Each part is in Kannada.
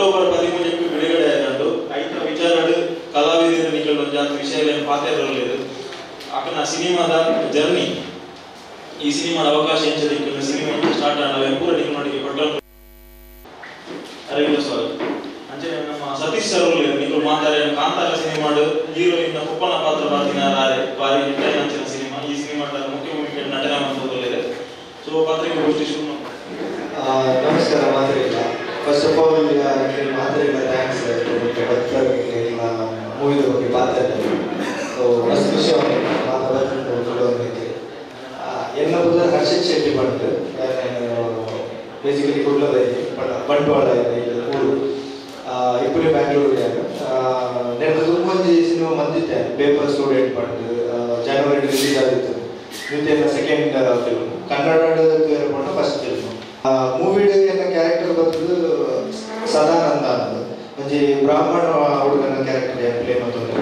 ಅಕ್ಟೋಬರ್ ಪದಿಮೂರಕ್ಕೆ ಬಿಡುಗಡೆ ಆಯ್ತು ಐತ ವಿಚಾರಗಳು ಕಲಾವಿದರ ನಿಖಲ್ ಒಂದು ಜಾತಿ ವಿಷಯಗಳನ್ನು ಪಾತ್ರರಲ್ಲಿರು ಅಕ್ಕನ ಸಿನಿಮಾದ ಜರ್ನಿ ಈ ಸಿನಿಮಾದ ಅವಕಾಶ ಎಂಚದಿಕ್ಕೆ ಸಿನಿಮಾ ಸ್ಟಾರ್ಟ್ ಆದ ಪೂರ ನೀವು ನೋಡಿ ಕೊಟ್ಟರು ಅರವಿಂದ ಸ್ವಾಗತ ಅಂಚೆ ನಮ್ಮ ಸತೀಶ್ ಸರ್ ನೀವು ಮಾತಾಡಿ ಕಾಂತಾರ ಸಿನಿಮಾಡು ಹೀರೋಯಿನ್ ಕುಪ್ಪನ ಪಾತ್ರ ಮಾಡ್ತಿದ್ದಾರೆ ಬಾರಿ ಹಿಟ್ ಅಂಚಿನ ಸಿನಿಮಾ ಈ ಸಿನಿಮಾದ ಮುಖ್ಯ ಭೂಮಿಕೆ ನಟನೆ ಮಾಡುವುದಿದೆ ಸೊ ಪಾತ್ರೆಗೆ ಗೋಷ್ಠಿ ಶುರು ಮಾಡ್ತಾರೆ. ಆ, ನಮಸ್ಕಾರ ಮಾತಾಡಿಲ್ಲ ಫಸ್ಟ್ ಆಫ್ ಆಲ್ ಮಾತಾಡಿಲ್ಲ ಥ್ಯಾಂಕ್ಸ್ ಡಾಕ್ಟರ್ ಮೂವಿದ ಬಗ್ಗೆ ಮಾತಾಡಿಲ್ಲ ಸೊ ಫಸ್ಟ್ ವಿಷಯ ಮಾತಾಡೋದಕ್ಕೆ ಎನ್ನ ಬುದ್ಧ ಹರ್ಷಿತ್ ಶೆಟ್ಟಿ ಬಂದು ಬೇಸಿಕಲಿ ಕುಡ್ಲದ ಬಂಟ್ವಾಳ ಇಲ್ಲಿ ಊರು ಇಬ್ಬರೇ ಬ್ಯಾಂಗ್ಳೂರು నేను ತುಂಬ ಸಿನಿಮಾ ಬಂದಿದ್ದೆ ಪೇಪರ್ ಸ್ಟೂಡೆಂಟ್ ಬಂದು ಜನವರಿ ರಿಲೀಸ್ ಆಗಿತ್ತು ನಿತ್ಯನ ಸೆಕೆಂಡ್ ಫಿಲ್ಮ್ ಕನ್ನಡ ಪಂಡ ಫಸ್ಟ್ ಫಿಲ್ಮ್ ಮೂವಿಡ್ ಎನ್ನ ಕ್ಯಾರೆಕ್ಟರ್ ಬಂದು ಸದಾನಂದ ಅನ್ನೋದು ಒಂಜಿ ಬ್ರಾಹ್ಮಣ ಹುಡುಗನ ಕ್ಯಾರೆಕ್ಟರ್ ಪ್ಲೇ ಮಾಡ್ತಾರೆ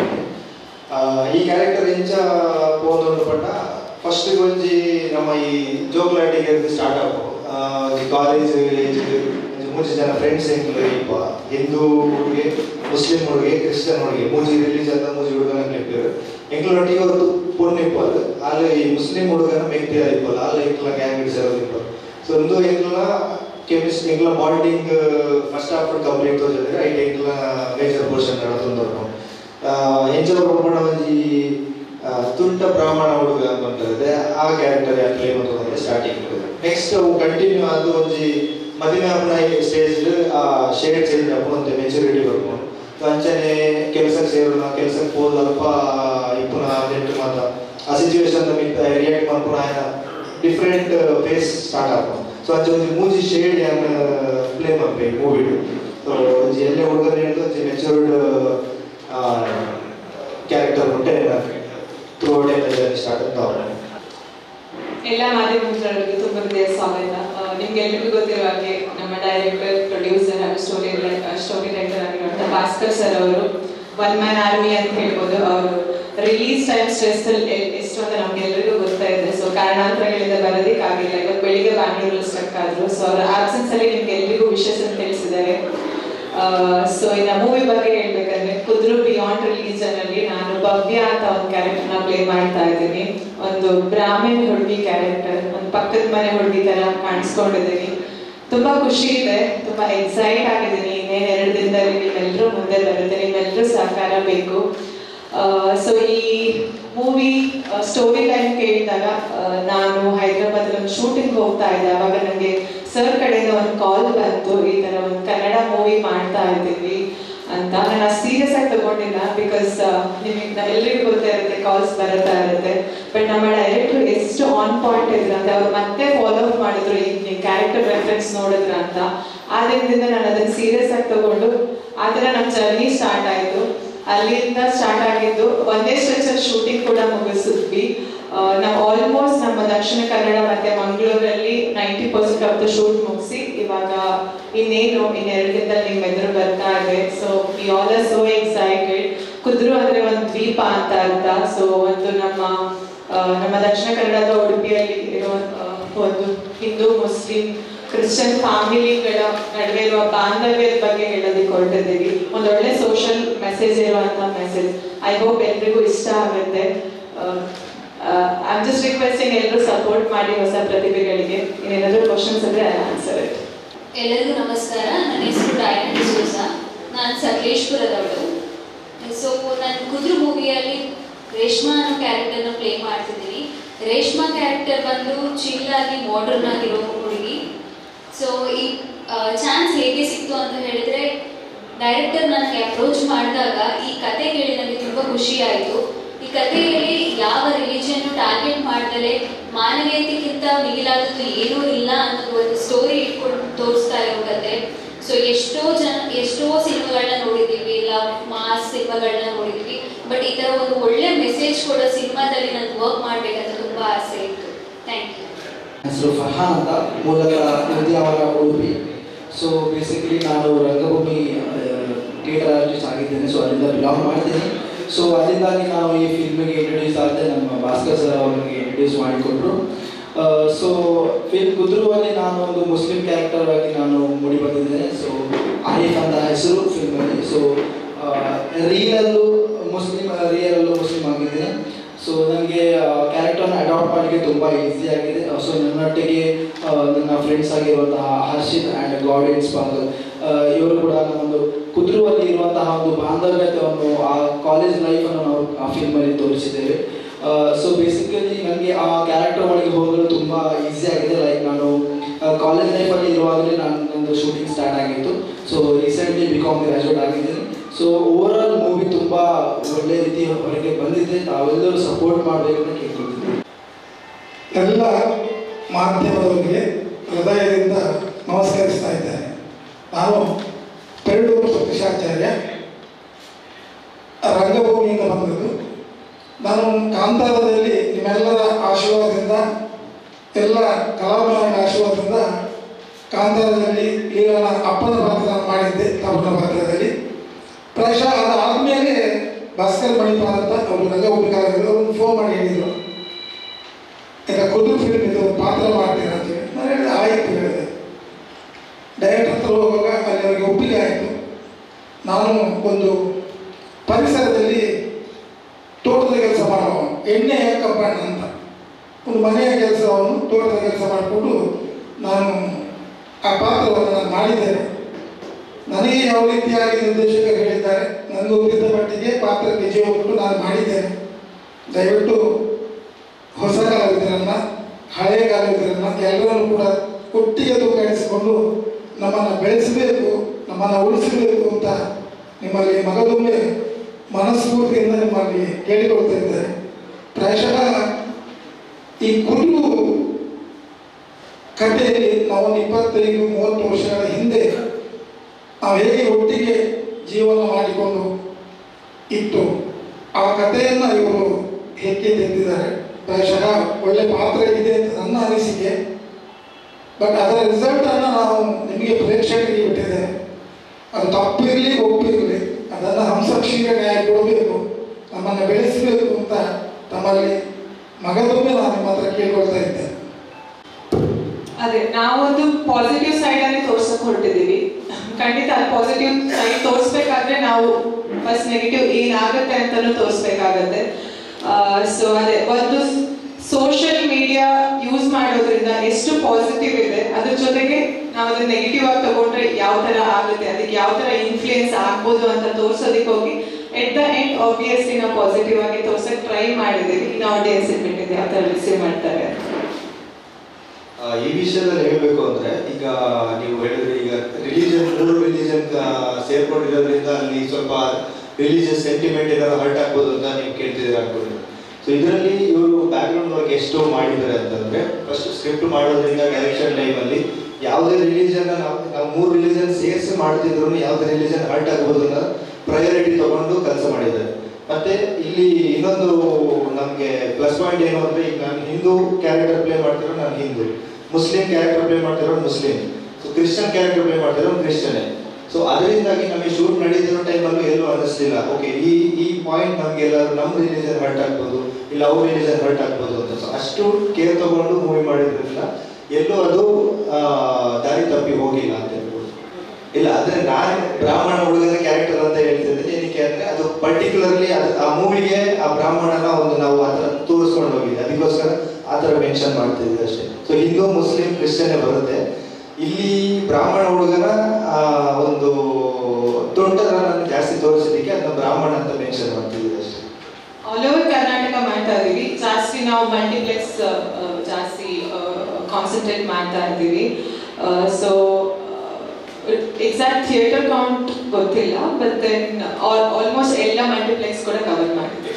ಈ ಕ್ಯಾರೆಕ್ಟರ್ ಇಂಚ ಪೋದೊಂದು ಪಂಡ ಫಸ್ಟ್ ಒಂಜಿ ನಮ್ಮ ಈ ಜೋಗ್ಲಾಟಿಗೆ ಸ್ಟಾರ್ಟ್ ಆಗು ಕಾಲೇಜ್ ಏಜ್ ಮೂಜಿ ಜನ ಫ್ರೆಂಡ್ಸ್ ಎಂಕ್ಲು ಇಪ್ಪ ಹಿಂದೂ ಹುಡುಗಿ ಮುಸ್ಲಿಂ ಹುಡುಗಿ ಕ್ರಿಶ್ಚಿಯನ್ ಹುಡುಗಿ ಮೂಜಿ ರಿಲೀಸ್ ಆದ ಮೂಜಿ ಹುಡುಗನ ಕ್ಲಿಪ್ಪಿರು ಎಂಕ್ಲೊಟ್ಟಿಗೆ ಒಂದು ಪೊಣ್ಣು ಇಪ್ಪಲ್ ಅಲ್ಲಿ ಈ ಮುಸ್ಲಿಂ ಹುಡುಗನ ಮೆಕ್ತಿ ಇಪ್ಪಲ್ ಅಲ್ಲಿ ಎಂಕ್ಲ ಗ್ಯಾಂಗ್ ಹಿಡಿಸೋದು ಇಪ್ಪಲ್ ಸೊ ಒಂದು ಎಂಕ್ಲ ಕೆಮಿಸ್ಟ್ ಎಂಕ್ಲ ಬಾಂಡಿಂಗ್ ಫಸ್ಟ್ ಹಾಫ್ ಕಂಪ್ಲೀಟ್ ತೋರಿಸಿದ್ರೆ ಐಟ್ ಎಂಕ್ಲ ಮೇಜರ್ ಪೋರ್ಷನ್ ನಡತೊಂದು ಎಂಚಲ ಪ್ರಮಾಣ ಒಂಜಿ ಆ, ತುಂಟ ಬ್ರಾಹ್ಮಣ ಹುಡುಗ ಅಂತಂತದೆ ಆ ಕ್ಯಾರೆಕ್ಟರ್ ಪ್ಲೇ ಮಾಡ್ತದೆ ಸ್ಟಾರ್ಟಿಂಗ್ ನೆಕ್ಸ್ಟ್ ಕಂಟಿನ್ಯೂ ಅದು ಒಂಜಿ ಮದುವೆ ಅಪ್ಪನ ಸ್ಟೇಜ್ ಆ ಶೇಡ್ ಚೇಂಜ್ ಅಪ್ಪನ ಒಂದು ಮೆಚುರಿಟಿ ಬರ್ಬೋದು ಸೊ ಅಂಚನೆ ಕೆಲಸಕ್ಕೆ ಸೇರೋಣ ಕೆಲಸಕ್ಕೆ ಹೋದಲ್ಪ ಇಪ್ಪುನ ನೆಟ್ಟು ಮಾತ ಆ ಸಿಚುವೇಶನ್ ರಿಯಾಕ್ಟ್ ಮಾಡ್ಕೊಂಡು ಆಯ್ನ ಡಿಫ್ರೆಂಟ್ ಫೇಸ್ ಸ್ಟಾರ್ಟ್ ಆಗ್ಬೋದು ಸೊ ಅಂಚೆ ಒಂದು ಮೂಜಿ ಶೇಡ್ ಏನು ಪ್ಲೇ ಮಾಡ್ಬೇಕು ಮೂವಿಡು ಸೊ ಒಂಜಿ ಎಲ್ಲೇ ಹುಡುಗರು ಹೇಳಿದ್ರು ಒಂಜಿ ಮೆಚೂರ್ಡ್ ಕ್ಯಾರೆಕ್ಟರ್ ಉಂಟೆ ಥ್ರೂ ಔಟ್ ಎಲ್ಲ ಸ್ಟಾರ್ಟ್ ಅಂತ ಅವ್ರು ಎಲ್ಲ ಮಾಧ್ಯಮ ಮಿತ್ರರಿಗೆ ತುಂಬ ಹೃದಯ ಸ್ವಾಗತ ಆ, ನಿಮ್ಗೆಲ್ರಿಗೂ ಗೊತ್ತಿರೋ ಹಾಗೆ ನಮ್ಮ ಡೈರೆಕ್ಟರ್ ಪ್ರೊಡ್ಯೂಸರ್ ಹಾಗೂ ಸ್ಟೋರಿ ಸ್ಟೋರಿ ರೈಟರ್ ಆಗಿರುವಂಥ ಭಾಸ್ಕರ್ ಸರ್ ಅವರು ಒನ್ ಮ್ಯಾನ್ ಆರ್ಮಿ ಅಂತ ಹೇಳ್ಬೋದು ಅವರು ರಿಲೀಸ್ ಟೈಮ್ ಸ್ಟ್ರೆಸ್ ಎಷ್ಟು ಅಂತ ನಮ್ಗೆಲ್ರಿಗೂ ಗೊತ್ತಾ ಇದೆ ಸೊ ಕಾರಣಾಂತರಗಳಿಂದ ಬರೋದಕ್ಕಾಗಿಲ್ಲ ಇವತ್ತು ಬೆಳಿಗ್ಗೆ ಬ್ಯಾಂಗ್ಳೂರಲ್ಲಿ ಸ್ಟಕ್ ಆದ್ರು ಸೊ ಅವರ ಆಬ್ಸೆನ್ಸ್ ಅಲ್ಲಿ ನಿಮ್ಗೆ ಎಲ್ರಿಗೂ ವಿಶಸ್ ಅಂತ ತಿಳಿಸಿದ್ದಾರೆ ಸೊ ಇನ್ನು ಮೂವಿ ಬಗ್ಗೆ ಹೇಳ್ಬೇಕಂದ್ರೆ ಕುದ್ರು ಬಿಯಾಂಡ್ ರಿಲೀಜನ್ ಅಲ್ಲಿ ನಾನು ಭವ್ಯ ಅಂತ ಒಂದು ಕ್ಯಾರೆಕ್ಟರ್ ನ ಪ್ಲೇ ಮಾಡ್ತಾ ಇದ್ದೀನಿ ಒಂದು ಬ್ರಾಹ್ಮಣ ಹುಡುಗಿ ಕ್ಯಾರೆಕ್ಟರ್ ಒಂದು ಪಕ್ಕದ ಮನೆ ಹುಡುಗಿ ತರ ಕಾಣಿಸ್ಕೊಂಡಿದ್ದೀನಿ ತುಂಬಾ ಖುಷಿ ಇದೆ ತುಂಬಾ ಎಕ್ಸೈಟ್ ಆಗಿದ್ದೀನಿ ಇನ್ನೇನು ಎರಡು ದಿನದಲ್ಲಿ ನಿಮ್ಮೆಲ್ಲರೂ ಮುಂದೆ ಬರುತ್ತೆ ನಿಮ್ಮೆಲ್ಲರೂ ಸಹಕಾರ ಬೇಕು ಸೊ ಈ ಮೂವಿ ಸ್ಟೋರಿ ಲೈನ್ ಕೇಳಿದಾಗ ಆ, ನಾನು ಹೈದರಾಬಾದ್ ಒಂದು ಶೂಟಿಂಗ್ ಹೋಗ್ತಾ ಇದ್ದೆ ಅವಾಗ ನನಗೆ ಸರ್ ಕಡೆಯಿಂದ ಒಂದು ಕಾಲ್ ಬಂತು ಈ ತರ ಒಂದು ಕನ್ನಡ ಮೂವಿ ಮಾಡ್ತಾ ಇದ್ದೀವಿ ಅಂತ ನಾನು ಸೀರಿಯಸ್ ಆಗಿ ತಗೊಂಡಿಲ್ಲ ಬಿಕಾಸ್ ನಿಮಗೆ ನಾವೆಲ್ಲರಿಗೂ ಗೊತ್ತೇ ಇರುತ್ತೆ ಕಾಲ್ಸ್ ಬರುತ್ತಾ ಇರುತ್ತೆ ಬಟ್ ನಮ್ಮ ಡೈರೆಕ್ಟರ್ ಎಷ್ಟು ಆನ್ ಪಾಯಿಂಟ್ ಇದ್ರು ಅಂತ ಅವ್ರು ಮತ್ತೆ ಫಾಲೋ ಅಪ್ ಮಾಡಿದ್ರು ಈ ಕ್ಯಾರೆಕ್ಟರ್ ರೆಫರೆನ್ಸ್ ನೋಡಿದ್ರ ಅಂತ ಆ ದಿನದಿಂದ ನಾನು ಅದನ್ನ ಸೀರಿಯಸ್ ಆಗಿ ತಗೊಂಡು ಆ ಥರ ನಮ್ಮ ಜರ್ನಿ ಸ್ಟಾರ್ಟ್ ಆಯಿತು ಅಲ್ಲಿಂದ ಸ್ಟಾರ್ಟ್ ಆಗಿದ್ದು ಒಂದೇ ಸ್ಟ್ರೆಚ್ ಶೂಟಿಂಗ್ ಕೂಡ ಮುಗಿಸಿದ್ವಿ ಆ, ನಾವು ಆಲ್ಮೋಸ್ಟ್ ನಮ್ಮ ದಕ್ಷಿಣ ಕನ್ನಡ ಮತ್ತೆ ಮಂಗಳೂರಲ್ಲಿ ninety percent of the shoot ಮುಗಿಸಿ ಇವಾಗ ಇನ್ನೇನು ಇನ್ನೆರಡು ದಿನದಲ್ಲಿ ನಿಮ್ಮ ಎದುರು ಬರ್ತಾ ಇದೆ so we all are so excited Kudru ಅಂದ್ರೆ ಒಂದು ದ್ವೀಪ ಅಂತ ಅರ್ಥ ಸೊ ಒಂದು ನಮ್ಮ ಆ, ನಮ್ಮ ದಕ್ಷಿಣ ಕನ್ನಡದ ಉಡುಪಿಯಲ್ಲಿ ಇರೋ ಆ, ಒಂದು ಹಿಂದೂ ಮುಸ್ಲಿಂ ಕ್ರಿಶ್ಚಿಯನ್ ಫ್ಯಾಮಿಲಿಗಳ ನಡುವೆ ಇರುವ ಬಾಂಧವ್ಯದ ಬಗ್ಗೆ ಹೇಳೋದಕ್ಕೆ ಹೊರಟಿದ್ದೀವಿ ಒಂದು ಒಳ್ಳೆ ಸೋಷಿಯಲ್ ಮೆಸೇಜ್ ಇರುವಂತ ಮೆಸೇಜ್ ಐ ಹೋಪ್ ಎಲ್ರಿಗೂ ಇಷ್ಟ ಆಗುತ್ತೆ ಐ ಜಸ್ಟ್ ರಿಕ್ವೆಸ್ಟಿಂಗ್ ಎಲ್ಲರೂ ಸಪೋರ್ಟ್ ಮಾಡಿ ಹೊಸ ಪ್ರತಿಭೆಗಳಿಗೆ ಇನ್ನೇನಾದ್ರೂ ಕ್ವಶನ್ಸ್ ಇದ್ರೆ ಆನ್ಸರ್ ಇಟ್ ಎಲ್ಲರಿಗೂ ನಮಸ್ಕಾರ ನನ್ನ ಹೆಸರು ಡಯಾನ ಡಿಸೋಸ ನಾನು ಸಕಲೇಶ್ಪುರದವಳು ಸೊ ನಾನು ಕುದ್ರು ಮೂವಿಯಲ್ಲಿ ರೇಷ್ಮಾ ಅನ್ನೋ ಕ್ಯಾರೆಕ್ಟರ್ನ ಪ್ಲೇ ಮಾಡ್ತಿದ್ದೀನಿ ರೇಷ್ಮಾ ಕ್ಯಾರೆಕ್ಟರ್ ಬಂದು ಚಿಲ್ ಆಗಿ ಮಾಡರ್ನ್ ಆಗಿರೋ ಹುಡುಗಿ ಸೊ ಈ ಚಾನ್ಸ್ ಹೇಗೆ ಸಿಕ್ತು ಅಂತ ಹೇಳಿದ್ರೆ ಡೈರೆಕ್ಟರ್ ನನಗೆ ಅಪ್ರೋಚ್ ಮಾಡಿದಾಗ ಈ ಕತೆ ಕೇಳಿ ನನಗೆ ತುಂಬ ಖುಷಿ ಆಯಿತು ಈ ಕಥೆಯಲ್ಲಿ ಯಾವ ರಿಲಿಜನ್ ಟಾರ್ಗೆಟ್ ಮಾಡ್ದಲೆ ಮಾನವೀಯತೆಗಿಂತ ಮಿಗಿಲಾದದ್ದು ಏನೂ ಇಲ್ಲ ಅನ್ನೋದು ಒಂದು ಸ್ಟೋರಿ ಇಟ್ಕೊಂಡು ತೋರಿಸ್ತಾ ಇರೋ ಕತೆ ಸೊ ಎಷ್ಟೋ ಜನ ಎಷ್ಟೋ ಸಿನಿಮಾಗಳನ್ನ ನೋಡಿದ್ದೀವಿ ಲವ್ ಮಾಸ್ ಸಿನಿಮಾಗಳನ್ನ ನೋಡಿದ್ವಿ ಬಟ್ ಈ ಥರ ಒಂದು ಒಳ್ಳೆ ಮೆಸೇಜ್ ಕೊಡೋ ಸಿನಿಮಾದಲ್ಲಿ ನನಗೆ ವರ್ಕ್ ಮಾಡಬೇಕಂತ ತುಂಬ ಆಸೆ ಇತ್ತು ಥ್ಯಾಂಕ್ ಯು ಹೆಸರು ಫರ್ಹಾನ್ ಅಂತ ಮೂಲತಃ ಉದ್ಯಾವರ ಉಡುಪಿ ಸೊ ಬೇಸಿಕಲಿ ನಾನು ರಂಗಭೂಮಿ ಥಿಯೇಟರ್ ಆರ್ಟಿಸ್ಟ್ ಆಗಿದ್ದೇನೆ ಸೊ ಅಲ್ಲಿಂದ ಬಿಲಾಂಗ್ ಮಾಡ್ತೀನಿ ಸೊ ಅಲ್ಲಿಂದಾಗಿ ನಾವು ಈ ಫಿಲ್ಮಿಗೆ ಇಂಟ್ರೊಡ್ಯೂಸ್ ಆಗಿದೆ ನಮ್ಮ ಭಾಸ್ಕರ್ ಸರ್ ಅವರಿಗೆ ಇಂಟ್ರೊಡ್ಯೂಸ್ ಮಾಡಿಕೊಟ್ರು ಸೊ ಫಿಲ್ಮ್ ಕುದ್ರುವಲ್ಲಿ ನಾನು ಒಂದು ಮುಸ್ಲಿಂ ಕ್ಯಾರೆಕ್ಟರ್ ಆಗಿ ನಾನು ಮೂಡಿ ಬಂದಿದ್ದೇನೆ ಸೊ ಆರಿಫ್ ಅಂತ ಹೆಸರು ಫಿಲ್ಮಲ್ಲಿ ಸೊ ರೀಲಲ್ಲೂ ಮುಸ್ಲಿಂ ರಿಯಲಲ್ಲೂ ಮುಸ್ಲಿಂ ಆಗಿದ್ದೇನೆ ಸೊ ನನಗೆ ಕ್ಯಾರೆಕ್ಟರ್ನ ಅಡಾಪ್ಟ್ ಮಾಡಲಿಕ್ಕೆ ತುಂಬ ಈಸಿ ಆಗಿದೆ ಸೊ ನನ್ನೊಟ್ಟಿಗೆ ಆ, ನನ್ನ ಫ್ರೆಂಡ್ಸ್ ಆಗಿರುವಂತಹ ಹರ್ಷಿತ್ ಆ್ಯಂಡ್ ಗಾರ್ಡಿಯನ್ಸ್ ಪಾಂಗಲ್ ಇವರು ಕೂಡ ನಮ್ಮೊಂದು ಕುದ್ರುವಲ್ಲಿ ಇರುವಂತಹ ಒಂದು ಬಾಂಧವ್ಯತೆಯನ್ನು ಆ ಕಾಲೇಜ್ ಲೈಫನ್ನು ನಾವು ಆ ಫಿಲ್ಮಲ್ಲಿ ತೋರಿಸಿದ್ದೇವೆ ಸೊ ಬೇಸಿಕಲಿ ನನಗೆ ಆ ಕ್ಯಾರೆಕ್ಟರ್ ಒಳಗೆ ಹೋಗಲು ತುಂಬ ಈಸಿ ಆಗಿದೆ ಲೈಕ್ ನಾನು ಕಾಲೇಜ್ ಲೈಫಲ್ಲಿ ಇರುವಾಗಲೇ ನಾನು ನಂದು ಶೂಟಿಂಗ್ ಸ್ಟಾರ್ಟ್ ಆಗಿತ್ತು so recently B com graduate ಆಗಿದ್ದೀನಿ ಸೊ ಓವರ್ ಆಲ್ ಮೂವಿ ತುಂಬ ಒಳ್ಳೆ ರೀತಿ ಹೊರಗೆ ಬಂದಿದೆ ತಾವೆಲ್ಲರೂ ಸಪೋರ್ಟ್ ಮಾಡಬೇಕು ಅಂತ ಕೇಳ್ಕೊಳ್ತೀನಿ ಎಲ್ಲ ಮಾಧ್ಯಮದವರಿಗೆ ಹೃದಯದಿಂದ ನಮಸ್ಕರಿಸ್ತಾ ಇದ್ದೇನೆ ನಾನು ಪೆರಡೂರು ಸತೀಶಾಚಾರ್ಯ ರಂಗಭೂಮಿಯಿಂದ ಬಂದದ್ದು ನಾನು ಕಾಂತಾರದಲ್ಲಿ ನಿಮ್ಮೆಲ್ಲರ ಆಶೀರ್ವಾದದಿಂದ ಎಲ್ಲ ಕಲಾವಿದರ ಆಶೀರ್ವಾದದಿಂದ ಕಾಂತಾರದಲ್ಲಿ ಲೀಲನ ಅಪ್ಪನ ಪಾತ್ರ ನಾನು ಮಾಡಿದ್ದೆ ತಮ್ಮನ ಪಾತ್ರದಲ್ಲಿ ಪ್ರಾಯಶಃ ಅದಾದಮೇಲೆ ಭಾಸ್ಕರ್ ಮಣಿಪಾಲ್ ಅಂತ ಅವರು ರಂಗಭೂಮಿ ಕಲಾವಿದರು ಅವ್ರನ್ನ ಫೋನ್ ಮಾಡಿ ಹೇಳಿದರು ಈಗ ಕುದುರು ಫಿಲ್ಮ್ ಇದು ಒಂದು ಪಾತ್ರ ಮಾಡ್ತೀರಾ ಅಂತ ಹೇಳಿ ನಾನು ಹೇಳಿದೆ ಆಯಿತು ಹೇಳಿದೆ ಡೈರೆಕ್ಟರ್ ಹತ್ರ ಹೋಗುವಾಗ ಅಲ್ಲಿ ಅವರಿಗೆ ಒಪ್ಪಿಗೆ ಆಯಿತು ನಾನು ಒಂದು ಪರಿಸರದಲ್ಲಿ ತೋಟದ ಕೆಲಸ ಮಾಡುವ ಎಣ್ಣೆ ಕಬ್ಬಣ್ಣ ಅಂತ ಒಂದು ಮನೆಯ ಕೆಲಸವನ್ನು ತೋಟದ ಕೆಲಸ ಮಾಡಿಕೊಂಡು ನಾನು ಆ ಪಾತ್ರವನ್ನು ನಾನು ಮಾಡಿದ್ದೇನೆ ನನಗೆ ಯಾವ ರೀತಿಯಾಗಿ ನಿರ್ದೇಶಕರು ಹೇಳಿದ್ದಾರೆ ನನಗೆ ಗೊತ್ತಿದ್ದ ಮಟ್ಟಿಗೆ ಪಾತ್ರ ವಿಜಯ ಕೊಟ್ಟು ನಾನು ಮಾಡಿದ್ದೇನೆ ದಯವಿಟ್ಟು ಹೊಸ ಕಲಾವಿದರನ್ನ ಹಳೆಯ ಕಲಾವಿದರನ್ನ ಎಲ್ಲರನ್ನು ಕೂಡ ಒಟ್ಟಿಗೆ ತೂಕಡಿಸಿಕೊಂಡು ನಮ್ಮನ್ನು ಬೆಳೆಸಬೇಕು ನಮ್ಮನ್ನು ಉಳಿಸಬೇಕು ಅಂತ ನಿಮ್ಮಲ್ಲಿ ಮಗದೊಮ್ಮೆ ಮನಸ್ಫೂರ್ತಿಯಿಂದ ನಿಮ್ಮಲ್ಲಿ ಕೇಳಿಕೊಳ್ತಾ ಇದ್ದಾರೆ ಪ್ರಾಯಶಃ ಈ ಕುರುಡು ಕಥೆಯಲ್ಲಿ ನಾವೊಂದು ಇಪ್ಪತ್ತೈದು ಮೂವತ್ತು ವರ್ಷಗಳ ಹಿಂದೆ ನಾವು ಹೇಗೆ ಒಟ್ಟಿಗೆ ಜೀವನ ಮಾಡಿಕೊಂಡು ಇತ್ತು ಆ ಕಥೆಯನ್ನು ಇವರು ಹೇಗೆ ತೆಗೆದಿದ್ದಾರೆ ಪ್ರಾಯಶಃ ಒಳ್ಳೆ ಪಾತ್ರ ಇದೆ ಅಂತ ನನ್ನ ಅನಿಸಿಕೆ ಬಟ್ ಅದರ ರಿಸಲ್ಟ್ ಅನ್ನು ನಾವು ನಿಮಗೆ ಪ್ರೇಕ್ಷಕರಿಗೆ ಬಿಟ್ಟಿದ್ದೇವೆ ಅದು ತಪ್ಪಿರಲಿ ಒಪ್ಪಿರಲಿ ಅದನ್ನು ಹಂಸಕ್ಷೀರಕಾಯ ಕೊಡಬೇಕು ನಮ್ಮನ್ನು ಬೆಳೆಸಬೇಕು ಅಂತ ತಮ್ಮಲ್ಲಿ ಮಗದೊಮ್ಮೆ ನಾನು ನಿಮ್ಮ ಹತ್ರ ಕೇಳ್ಕೊಳ್ತಾ ಇದ್ದೆ ಅದೇ ನಾವೊಂದು ಪಾಸಿಟಿವ್ ಸೈಡ್ ಅಲ್ಲಿ ತೋರ್ಸಕ್ ಹೊರಟಿದೀವಿ ಖಂಡಿತ ಅದು ಪಾಸಿಟಿವ್ ಸೈಡ್ ತೋರಿಸ್ಬೇಕಾದ್ರೆ ನಾವು ಫಸ್ಟ್ ನೆಗೆಟಿವ್ ಏನಾಗುತ್ತೆ ಅಂತಾನು ತೋರಿಸ್ಬೇಕಾಗತ್ತೆ ಸೊ ಅದೇ ಒಂದು ಸೋಷಿಯಲ್ ಮೀಡಿಯಾ ಯೂಸ್ ಮಾಡೋದ್ರಿಂದ ಎಷ್ಟು ಪಾಸಿಟಿವ್ ಇದೆ ಅದ್ರ ಜೊತೆಗೆ ನಾವು ಅದನ್ನ ನೆಗೆಟಿವ್ ಆಗಿ ತಗೊಂಡ್ರೆ ಯಾವ ತರ ಆಗುತ್ತೆ ಅದಕ್ಕೆ ಯಾವ ತರ ಇನ್ಫ್ಲೂಯೆನ್ಸ್ ಆಗ್ಬೋದು ಅಂತ ತೋರ್ಸೋದಕ್ಕೆ ಹೋಗಿ ಎಟ್ ದ ಎಂಡ್ ಆಬ್ವಿಯಸ್ಲಿ ನಾವು ಪಾಸಿಟಿವ್ ಆಗಿ ತೋರ್ಸಕ್ ಟ್ರೈ ಮಾಡಿದೀವಿ ಇನ್ನು ಆಡಿಯನ್ಸ್ ಬಿಟ್ಟಿದೆ ಯಾವ ತರ ರಿಸೀವ್ ಮಾಡ್ತಾರೆ ಅಂತ ಆ, ಈ ವಿಷಯದಲ್ಲಿ ಹೇಳಬೇಕು ಅಂದ್ರೆ ಈಗ ನೀವು ಹೇಳಿದ್ರೆ ಈಗ ರಿಲಿಜನ್ ಮೂರು ರಿಲಿಜನ್ ಸೇರ್ಕೊಂಡಿರೋದ್ರಿಂದ ಅಲ್ಲಿ ಸ್ವಲ್ಪ ರಿಲಿಜಿಯಸ್ ಸೆಂಟಿಮೆಂಟ್ ಏನಾದ್ರು ಹರ್ಟ್ ಆಗ್ಬೋದು ಅಂತ ನೀವು ಕೇಳ್ತಿದ್ದೀರಾ ಅನ್ಕೊಂಡು ಸೊ ಇದರಲ್ಲಿ ಇವರು ಬ್ಯಾಕ್ಗ್ರೌಂಡ್ ವರ್ಕ್ ಎಷ್ಟು ಮಾಡಿದ್ದಾರೆ ಅಂತಂದ್ರೆ ಫಸ್ಟ್ ಸ್ಕ್ರಿಪ್ಟ್ ಮಾಡೋದ್ರಿಂದ ಡೈರೆಕ್ಷನ್ ಟೈಮಲ್ಲಿ ಯಾವುದೇ ರಿಲಿಜನ್ ನಾವು ನಾವು ಮೂರು ರಿಲಿಜನ್ ಸೇರಿಸಿ ಮಾಡ್ತಿದ್ರು ಯಾವುದೇ ರಿಲಿಜನ್ ಹರ್ಟ್ ಆಗ್ಬೋದು ಅನ್ನೋ ಪ್ರಯಾರಿಟಿ ತಗೊಂಡು ಕೆಲಸ ಮಾಡಿದ್ದಾರೆ ಮತ್ತೆ ಇಲ್ಲಿ ಇನ್ನೊಂದು ನಮಗೆ ಪ್ಲಸ್ ಪಾಯಿಂಟ್ ಏನು ಅಂದ್ರೆ ಈಗ ನಾನು ಹಿಂದೂ ಕ್ಯಾರೆಕ್ಟರ್ ಪ್ಲೇ ಮಾಡ್ತಿರೋ ನಾನು ಹಿಂದೂ ಮುಸ್ಲಿಂ ಕ್ಯಾರೆಕ್ಟರ್ ಪ್ಲೇ ಮಾಡ್ತಿರೋ Muslim so Christian character play ಮಾಡ್ತಿರೋ ಕ್ರಿಶ್ಚಿಯನ್ ಸೊ ಅದರಿಂದಾಗಿ ನಮಗೆ ಶೂಟ್ ನಡೀತಿರೋ ಟೈಮಲ್ಲೂ ಎಲ್ಲೂ ಅನ್ನಿಸ್ಲಿಲ್ಲ ಓಕೆ ಈ ಈ ಪಾಯಿಂಟ್ ನಮಗೆಲ್ಲರೂ ನಮ್ಮ ರಿಲಿಜನ್ ಹರ್ಟ್ ಆಗ್ಬೋದು ಇಲ್ಲ ಅವ್ರ ರಿಲಿಜನ್ ಹರ್ಟ್ ಆಗ್ಬೋದು ಅಂತ ಸೊ ಅಷ್ಟು ಕೇರ್ ತಗೊಂಡು ಮೂವಿ ಮಾಡಿದ್ರಿಂದ ಎಲ್ಲೂ ಅದು ಆ, ದಾರಿ ತಪ್ಪಿ ಹೋಗಿಲ್ಲ ಅಂತ ಹೇಳ್ಬೋದು ಇಲ್ಲ ಅಂದ್ರೆ ನಾನು ಬ್ರಾಹ್ಮಣ ಹುಡುಗನ ಕ್ಯಾರೆಕ್ಟರ್ ಅಂತ ಹೇಳ್ತಿದ್ದೆ ಏನಕ್ಕೆ ಅಂದ್ರೆ ಅದು ಪರ್ಟಿಕ್ಯುಲರ್ಲಿ ಆ ಮೂವಿಗೆ ಆ ಬ್ರಾಹ್ಮಣನ ಒಂದು ನಾವು ಆ ಥರ ತೋರಿಸ್ಕೊಂಡು ಹೋಗಿದ್ದೆ ಅದಕ್ಕೋಸ್ಕರ ಆ ಥರ ಮೆನ್ಷನ್ ಮಾಡ್ತಿದ್ವಿ ಅಷ್ಟೇ ಸೊ ಹಿಂದೂ ಮುಸ್ಲಿಂ ಕ್ರಿಶ್ಚಿಯನ್ ಬರುತ್ತೆ ಇಲ್ಲಿ ಬ್ರಾಹ್ಮಣ ಹುಡುಗನ ಆ, ಒಂದು ತುಂಟನ ಜಾಸ್ತಿ ತೋರಿಸೋದಕ್ಕೆ ಅದನ್ನ ಬ್ರಾಹ್ಮಣ ಅಂತ ಮೆನ್ಷನ್ ಮಾಡ್ತಿದ್ವಿ ಅಷ್ಟೇ ಆಲ್ ಓವರ್ ಕರ್ನಾಟಕ ಮಾಡ್ತಾ ಇದೀವಿ ಜಾಸ್ತಿ ನಾವು ಮಲ್ಟಿಪ್ಲೆಕ್ಸ್ ಜಾಸ್ತಿ ಕಾನ್ಸಂಟ್ರೇಟ್ ಮಾಡ್ತಾ ಇದ್ದೀವಿ ಸೊ ಎಕ್ಸಾಕ್ಟ್ ಥಿಯೇಟರ್ ಕೌಂಟ್ ಗೊತ್ತಿಲ್ಲ ಬಟ್ ದೆನ್ ಆಲ್ಮೋಸ್ಟ್ ಎಲ್ಲ ಮಲ್ಟಿಪ್ಲೆಕ್ಸ್ ಕೂಡ ಕವರ್ ಮಾಡಿದ್ದೀವಿ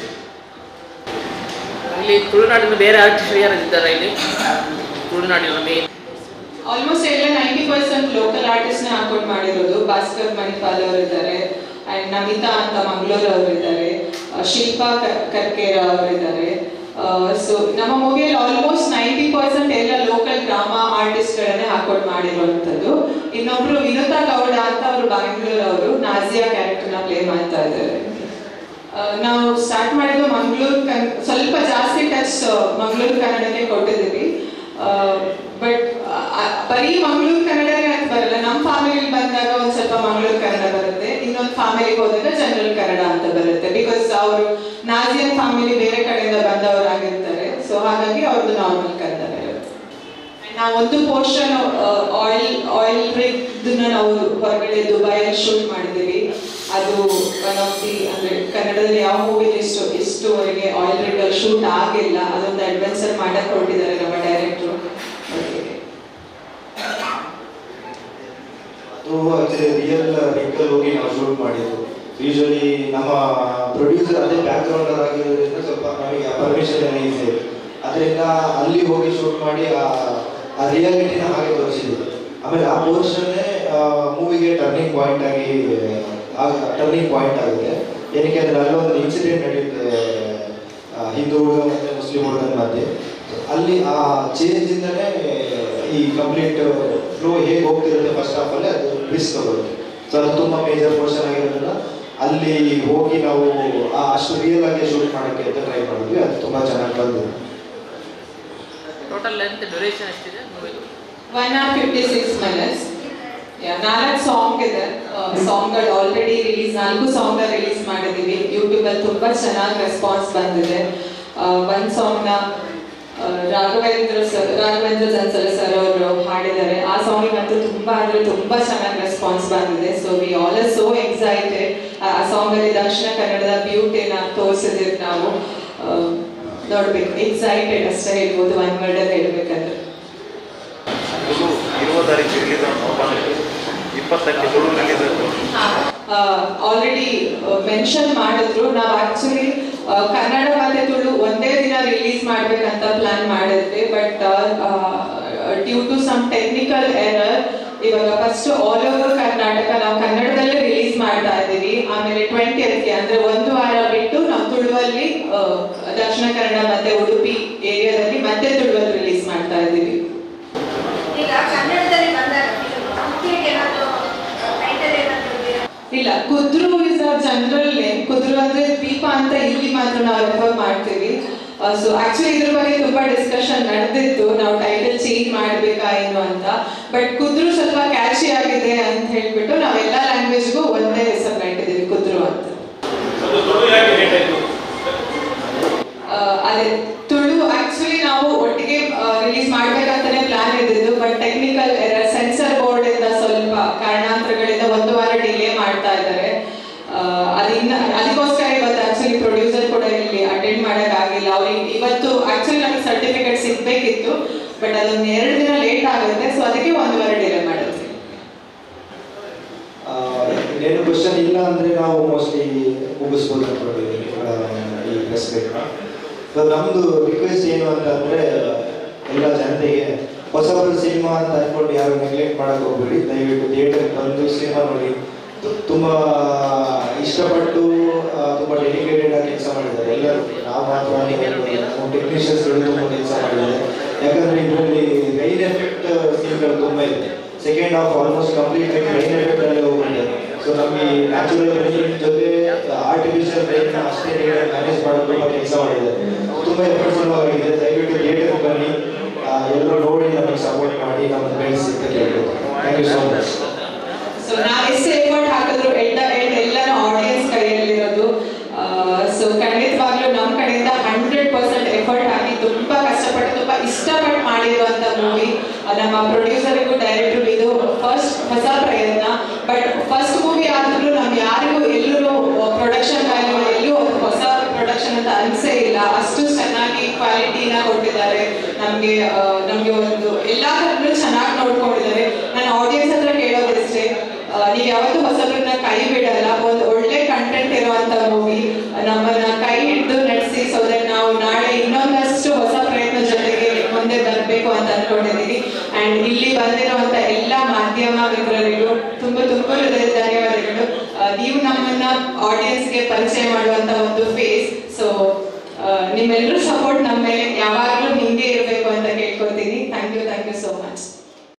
ಇಲ್ಲಿ ತುಳುನಾಡಿನ ಬೇರೆ ಆರ್ಟಿಸ್ಟ್ ಯಾರಿದ್ದಾರೆ ಇಲ್ಲಿ ತುಳುನಾಡಿನ ಮೇನ್ ಆಲ್ಮೋಸ್ಟ್ ಎಲ್ಲ ನೈಂಟಿ ಪರ್ಸೆಂಟ್ ಲೋಕಲ್ ಆರ್ಟಿಸ್ಟ್ನ ಹಾಕೊಂಡು ಮಾಡಿರೋದು ಭಾಸ್ಕರ್ ಮಣಿಪಾಲ್ ಅವರು ಇದ್ದಾರೆ ಆ್ಯಂಡ್ ನಮಿತಾ ಅಂತ ಮಂಗಳೂರು ಅವರು ಇದ್ದಾರೆ ಶಿಲ್ಪಾ ಕ- ಕರ್ಕೇರ ಅವರು ಇದ್ದಾರೆ ಸೊ ನಮ್ಮ ಮೂವಿಯಲ್ಲಿ ಆಲ್ಮೋಸ್ಟ್ ನೈಂಟಿ ಪರ್ಸೆಂಟ್ ಎಲ್ಲ ಲೋಕಲ್ ಡ್ರಾಮಾ ಆರ್ಟಿಸ್ಟ್ಗಳನ್ನೇ ಹಾಕೊಂಡು ಮಾಡಿರುವಂಥದ್ದು ಇನ್ನೊಬ್ರು ವಿನುತಾ ಗೌಡ ಅಂತ ಅವರು ಬ್ಯಾಂಗ್ಳೂರ್ ಅವರು ನಾಜಿಯಾ ಕ್ಯಾರೆಕ್ಟರ್ನ ಪ್ಲೇ ಮಾಡ್ತಾ ಇದ್ದಾರೆ ಆ, ನಾವು ಸ್ಟಾರ್ಟ್ ಮಾಡಿದ್ದು ಮಂಗಳೂರು ಕನ್ ಸ್ವಲ್ಪ ಜಾಸ್ತಿ ಟಚ್ ಮಂಗಳೂರು ಕನ್ನಡಕ್ಕೆ ಕೊಟ್ಟಿದ್ದೀವಿ ಬಟ್ ಬರೀ ಮಂಗಳೂರು ಕನ್ನಡನೇ ಅಂತ ಬರಲ್ಲ ನಮ್ಮ ಫ್ಯಾಮಿಲಿ ಬಂದಾಗ ಒಂದು ಸ್ವಲ್ಪ ಮಂಗಳೂರು ಕನ್ನಡ ಬರುತ್ತೆ ಇನ್ನೊಂದು ಫ್ಯಾಮಿಲಿಗೆ ಹೋದಾಗ ಜನರಲ್ ಕನ್ನಡ ಅಂತ ಬರುತ್ತೆ ಬಿಕಾಸ್ ಅವರು ನಾಜಿಯನ್ ಫ್ಯಾಮಿಲಿ ಬೇರೆ ಕಡೆಯಿಂದ ಬಂದವರಾಗಿರ್ತಾರೆ ಸೊ ಹಾಗಾಗಿ ಅವ್ರದ್ದು ನಾರ್ಮಲ್ ಕನ್ನಡ ಬರುತ್ತೆ ನಾವು ಒಂದು ಪೋರ್ಷನ್ ಆಯಿಲ್ ಆಯಿಲ್ ರಿಗ್ದನ್ನ ನಾವು ಹೊರಗಡೆ ದುಬೈಯಲ್ಲಿ ಶೂಟ್ ಮಾಡಿದ್ದೀವಿ ಅದು ಒನ್ ಆಫ್ ದಿ ಅಂದ್ರೆ ಕನ್ನಡದಲ್ಲಿ ಯಾವ ಮೂವಿ ಇಷ್ಟು ಇಷ್ಟುವರೆಗೆ ಆಯಿಲ್ ರಿಗ್ ಅಲ್ಲಿ ಶೂಟ್ ಆಗಿಲ್ಲ ಅದೊಂದು ಅಡ್ವೆಂಚರ್ ಮಾಡಕ್ ಹೊರಟಿದ್ದಾರೆ ನಮ್ಮ ಡೈರೆಕ್ಟ್ರು ಅದು ಆಕ್ಚುಲಿ ರಿಯಲ್ ರಿಂಕಲ್ ಹೋಗಿ ನಾವು ಶೂಟ್ ಮಾಡಿದ್ದು ಯೂಶಲಿ ನಮ್ಮ ಪ್ರೊಡ್ಯೂಸರ್ ಅದೇ ಬ್ಯಾಕ್ಗ್ರೌಂಡ್ ಆಗಿರೋದ್ರಿಂದ ಸ್ವಲ್ಪ ನಮಗೆ ಪರ್ಮಿಷನ್ ಎಲ್ಲ ಈಸಿ ಅದರಿಂದ ಅಲ್ಲಿ ಹೋಗಿ ಶೂಟ್ ಮಾಡಿ ಆ ಆ ರಿಯಾಲಿಟಿನ ಹಾಗೆ ತೋರಿಸಿದ್ವಿ ಆಮೇಲೆ ಆ ಪೋರ್ಷನ್ನೇ ಮೂವಿಗೆ ಟರ್ನಿಂಗ್ ಪಾಯಿಂಟ್ ಆಗಿ ಟರ್ನಿಂಗ್ ಪಾಯಿಂಟ್ ಆಗುತ್ತೆ ಏನಕ್ಕೆ ಅಂದರೆ ಅಲ್ಲೊಂದು ಇನ್ಸಿಡೆಂಟ್ ನಡೆಯುತ್ತೆ ಆ, ಹಿಂದೂ ಹುಡುಗ ಮತ್ತು ಮುಸ್ಲಿಂ ಹುಡುಗನ ಮಧ್ಯೆ ಅಲ್ಲಿ ಆ ಚೇಂಜ್ ಇಂದನೇ ಈ ಕಂಪ್ಲೀಟ್ ಫ್ಲೋ ಹೇಗೆ ಹೋಗ್ತಿರುತ್ತೆ ಫಸ್ಟ್ ಹಾಫ್ ಅಲ್ಲಿ ಅದು ಟ್ವಿಸ್ಟ್ ತಗೊಳುತ್ತೆ ಸೊ ಅದು ತುಂಬಾ ಮೇಜರ್ ಪೋರ್ಷನ್ ಆಗಿರೋದ್ರಿಂದ ಅಲ್ಲಿ ಹೋಗಿ ನಾವು ಆ ಅಷ್ಟು ರಿಯಲ್ ಆಗಿ ಶೂಟ್ ಮಾಡೋಕ್ಕೆ ಅಂತ ಟ್ರೈ ಮಾಡಿದ್ವಿ ಅದು ತುಂಬಾ ಚೆನ್ನಾಗಿ ಬಂದಿದೆ ಟೋಟಲ್ ಲೆಂತ್ ಡ್ಯೂರೇಷನ್ ಎಷ್ಟಿದೆ ಮೂವಿದು one hour fifty six minutes ನಾಲ್ಕು ಸಾಂಗ್ ಇದೆ ಸಾಂಗ್ಗಳು ಆಲ್ರೆಡಿ ರಿಲೀಸ್ ನಾಲ್ಕು ಸಾಂಗ್ ರಿಲೀಸ್ ಮಾಡಿದ್ದೀವಿ ಯೂಟ್ಯೂಬಲ್ಲಿ ತುಂಬ ಚೆನ್ನಾಗಿ ರೆಸ್ಪಾನ್ಸ್ ಬಂದಿದೆ ಒಂದು ಸಾಂಗ್ನ ರಾಘವೇಂದ್ರ ಸರ್ ರಾಘವೇಂದ್ರ ಜನ್ಸಲ ಸರ್ ಅವರು ಹಾಡಿದ್ದಾರೆ ಆ ಸಾಂಗಿಗಂತೂ ತುಂಬ ಅಂದರೆ ತುಂಬ ಚೆನ್ನಾಗಿ ರೆಸ್ಪಾನ್ಸ್ ಬಂದಿದೆ so we all are so excited ಆ ಸಾಂಗಲ್ಲಿ ದಕ್ಷಿಣ ಕನ್ನಡದ ಬ್ಯೂಟಿನ ತೋರಿಸಿದ್ದೀವಿ ನಾವು ಆ, ನೋಡ್ಬೇಕು ಎಕ್ಸೈಟೆಡ್ ಅಷ್ಟೇ ಹೇಳ್ಬೋದು ಒನ್ ವರ್ಡಲ್ಲಿ ಹೇಳ್ಬೇಕಂದ್ರೆ ತುಳು ಇರುವ ತಾರೀಕು ರಿಲೀಸ್ ಇಪ್ಪತ್ತಕ್ಕೆ ತುಳು ರಿಲೀಸ್ ಆಲ್ರೆಡಿ ಮೆನ್ಷನ್ ಮಾಡಿದ್ರು ನಾವು ಆಕ್ಚುಲಿ ಕನ್ನಡ ಮತ್ತೆ ತುಳು ಒಂದೇ ದಿನ ರಿಲೀಸ್ ಮಾಡ್ಬೇಕಂತ ಪ್ಲಾನ್ ಮಾಡಿದ್ವಿ but due to some technical error ಇವಾಗ ಫಸ್ಟ್ ಆಲ್ ಓವರ್ ಕರ್ನಾಟಕ ನಾವು ಕನ್ನಡದಲ್ಲೇ ರಿಲೀಸ್ ಮಾಡ್ತಾ ಇದ್ದೀವಿ ಆಮೇಲೆ ಟ್ವೆಂಟಿ ಗೆ ಅಂದ್ರೆ ಒಂದು ವಾರ ಬಿಟ್ಟು ನಾವು ತುಳುವಲ್ಲಿ ಆ, ದಕ್ಷಿಣ ಕನ್ನಡ ಮತ್ತೆ ಉಡುಪಿ ಏರಿಯಾದಲ್ಲಿ ಮತ್ತೆ ತುಳುವಲ್ಲಿ ರಿಲೀಸ್ ಮಾಡ್ತಾ ಇದ್ದೀವಿ ಈಗ ಕನ್ನಡದಲ್ಲಿ ಬಂದಾಗ ಮುಖ್ಯಕ್ಕೆ ಏನಾದರೂ ಟೈಟಲ್ ಏನಾದರೂ ಇದೆಯಾ ಇಲ್ಲ Kudru is a general name Kudru ಅಂದ್ರೆ ದೀಪ ಅಂತ ಇಲ್ಲಿ ಮಾತ್ರ ನಾವು ರೆಫರ್ ಮಾಡ್ತೀವಿ ಸೊ ಆಕ್ಚುಲಿ ಇದ್ರ ಬಗ್ಗೆ ತುಂಬಾ ಡಿಸ್ಕಷನ್ ನಡೆದಿತ್ತು ನಾವು ಟೈಟಲ್ ಚೇಂಜ್ ಮಾಡ್ಬೇಕಾ ಏನು ಅಂತ ಬಟ್ ಕುದ್ರು ಸ್ವಲ್ಪ ಕ್ಯಾಚಿ ಆಗಿದೆ ಅಂತ ಹೇಳ್ಬಿಟ್ಟು ನಾವು ಎಲ್ಲಾ ಲ್ಯಾಂಗ್ವೇಜ್ಗೂ ಒಂದೇ ಹೆಸರು ಇಟ್ಟಿದ್ದೀವಿ ಕುದ್ರು ಅಂತ ಆ, ಅದೇ ತುಳು ಆಕ್ಚುಲಿ ನಾವು ಒಟ್ಟಿಗೆ ರಿಲೀಸ್ ಮಾಡ್ಬೇಕಂತಾನೆ ಪ್ಲಾನ್ ಇದ್ದಿದ್ದು ಬಟ್ ಟೆಕ್ನಿಕಲ್ ಸೆನ್ಸರ್ ಬೋರ್ಡ್ ಇಂದ ಸ್ವಲ್ಪ ಕಾರಣಾಂತರಗಳಿಂದ ಒಂದು ವಾರ ಡಿಲೇ ಮಾಡ್ತಾ ಇದ್ದಾರೆ ಆ, ಅದಿನ್ನ ಅದಕ್ಕೋಸ್ಕರ ಇವತ್ತು ಆಕ್ಚುಲಿ ಪ್ರೊಡ್ಯೂಸರ್ ಕೂಡ ಇಲ್ಲಿ ಅಟೆಂಡ್ ಮಾಡಕ್ ಆಗಿಲ್ಲ ಅವ್ರಿಗೆ ಇವತ್ತು ಆಕ್ಚುಲಿ ನಮಗೆ ಸರ್ಟಿಫಿಕೇಟ್ ಸಿಗ್ಬೇಕಿತ್ತು ಬಟ್ ಅದೊಂದು ಎರಡು ದಿನ ಲೇಟ್ ಆಗುತ್ತೆ ಸೊ ಅದಕ್ಕೆ ಒಂದು ವಾರ ಡಿಲೇ ಮಾಡಿದ್ವಿ ಆ, ಇನ್ನೇನು ಕ್ವಶನ್ ಇಲ್ಲ ಅಂದ್ರೆ ನಾವು ಮೋಸ್ಟ್ಲಿ ಮುಗಿಸ್ಬೋದು ಅನ್ಕೊಂಡಿದ್ದೀವಿ ಆ, ಈ ಪ್ರೆಸ್ ಮೀಟ್ ಸೊ ನಮ್ದು ರಿಕ್ವೆಸ್ಟ್ ಏನು ಅಂತಂದ್ರೆ ಎಲ್ಲ ಜನತೆಗೆ ಹೊಸಬರ ಸಿನಿಮಾ ಅಂತ ಅನ್ಕೊಂಡು ಯಾರು ನೆಗ್ಲೆಕ್ಟ್ ಮಾಡಕ್ ಹೋಗ್ಬೇಡಿ ದಯವಿಟ್ಟು ಥಿಯೇಟರ್ಗೆ ಬಂದು ಸಿನಿಮಾ ನೋಡಿ ತು- ತುಂಬಾ ಇಷ್ಟಪಟ್ಟು ಆ, ತುಂಬಾ ಡೆಡಿಕೇಟೆಡ್ ಆಗಿ ಕೆಲಸ ಮಾಡಿದ್ದಾರೆ ಎಲ್ಲರೂ ನಾವು ಮಾತ್ರ ನಮ್ಮ ಟೆಕ್ನಿಷಿಯನ್ಸ್ಗಳು ತುಂಬಾ ಕೆಲಸ ಮಾಡಿದ್ದಾರೆ ಯಾಕಂದ್ರೆ ಇದರಲ್ಲಿ ರೈನ್ ಎಫೆಕ್ಟ್ ಸೀನ್ಗಳು ತುಂಬಾ ಇದೆ ಸೆಕೆಂಡ್ ಹಾಫ್ ಆಲ್ಮೋಸ್ಟ್ ಕಂಪ್ಲೀಟ್ ಆಗಿ ರೈನ್ ಎಫೆಕ್ಟ್ ಅಲ್ಲಿ ಹೋಗಿದೆ ಸೊ ನಮಗೆ ನ್ಯಾಚುರಲ್ ರೈನ್ ಜೊತೆ ಆರ್ಟಿಫಿಷಿಯಲ್ ರೈನ್ ಅಷ್ಟೇ ಮ್ಯಾನೇಜ್ ಮಾಡೋದು ತುಂಬಾ ಕೆಲಸ ಮಾಡಿದ್ದಾರೆ ತುಂಬಾ ಎಫರ್ಟ್ಫುಲ್ ಆಗಿದೆ ದಯವಿಟ್ಟು ಥಿಯೇಟರ್ ಬನ್ನಿ ಆ, ಎಲ್ಲರೂ ನೋಡಿ ನಮಗೆ ಸಪೋರ್ಟ್ ಮಾಡಿ ನಮ್ಮನ್ನು ಬೆಳೆಸಿ ಅಂತ ಕೇಳ್ಬೋದು thank you so much so ನಾವ್ ಎಷ್ಟು ಎಫರ್ಟ್ ಹಾಕಿದ್ರು ಎಂಡ ಎಂಡ್ ಎಲ್ಲಾನು ಆಡಿಯನ್ಸ್ ಕೈಯಲ್ಲಿರೋದು ಸೊ ಖಂಡಿತವಾಗ್ಲೂ ನಮ್ಮ ಕಡೆಯಿಂದ ಹಂಡ್ರೆಡ್ ಪರ್ಸೆಂಟ್ ಎಫರ್ಟ್ ಹಾಕಿ ತುಂಬಾ ಕಷ್ಟಪಟ್ಟು ತುಂಬಾ ಇಷ್ಟಪಟ್ಟು ಮಾಡಿರುವಂತ ಮೂವಿ ನಮ್ಮ ಪ್ರೊಡ್ಯೂಸರ್ಗೂ ಡೈರೆಕ್ಟರ್ ಇದು ಫಸ್ಟ್ ಹೊಸ ಪ್ರಯತ್ನ ಬಟ್ ಫಸ್ಟ್ ಮೂವಿ ಆದ್ರೂ ನಮ್ಗೆ ಯಾರಿಗೂ ಎಲ್ಲರೂ ಪ್ರೊಡಕ್ಷನ್ ವ್ಯಾಲ್ಯೂ ಎಲ್ಲೂ ಅದು ಹೊಸ ಪ್ರೊಡಕ್ಷನ್ ಅಂತ ಅನ್ಸೇ ಇಲ್ಲ ಅಷ್ಟು ಚೆನ್ನಾಗಿ ಕ್ವಾಲಿಟಿನ ಕೊಟ್ಟಿದ್ದಾರೆ ನಮ್ಗೆ ಆ, ನಮ್ಗೆ ಒಂದು ಎಲ್ಲಾ ಥರದ್ದು ಚೆನ್ನಾಗಿ ನೋಡ್ಕೊಂಡಿದ್ದಾರೆ ನಾನು ಆಡಿಯನ್ಸ್ ಹತ್ರ ಕೇಳೋದಿಷ್ಟೇ ಆ, ನೀವು ಯಾವತ್ತೂ ಹೊಸಬ್ರನ್ನ ಕೈ ಬಿಡಲ್ಲ ಒಂದು ಒಳ್ಳೆ ಕಂಟೆಂಟ್ ಇರುವಂತ ಮೂವಿ ನಮ್ಮನ್ನ ಕೈ ಹಿಡಿದು ನಡೆಸಿ ಸೊ ದಟ್ ನಾವು ನಾಳೆ ಇನ್ನೊಂದಷ್ಟು ಹೊಸ ಪ್ರಯತ್ನ ಜೊತೆಗೆ ಮುಂದೆ ಬರಬೇಕು ಅಂತ ಅನ್ಕೊಂಡಿದ್ದೀವಿ ಅಂಡ್ ಇಲ್ಲಿ ಬಂದಿರುವಂತ ಎಲ್ಲ ಮಾಧ್ಯಮ ಮಿತ್ರರಿಗೂ ತುಂಬಾ ತುಂಬಾ ಹೃದಯದ ಧನ್ಯವಾದಗಳು ಆ, ನೀವು ನಮ್ಮನ್ನ ಆಡಿಯನ್ಸ್ಗೆ ಪರಿಚಯ ಮಾಡುವಂತ ಒಂದು ಫೇಸ್ ಸೊ ನಿಮ್ಮೆಲ್ಲರೂ ಸಪೋರ್ಟ್ ನಮ್ಮ ಮೇಲೆ ಯಾವಾಗಲೂ ಹಿಂಗೆ ಇರಬೇಕು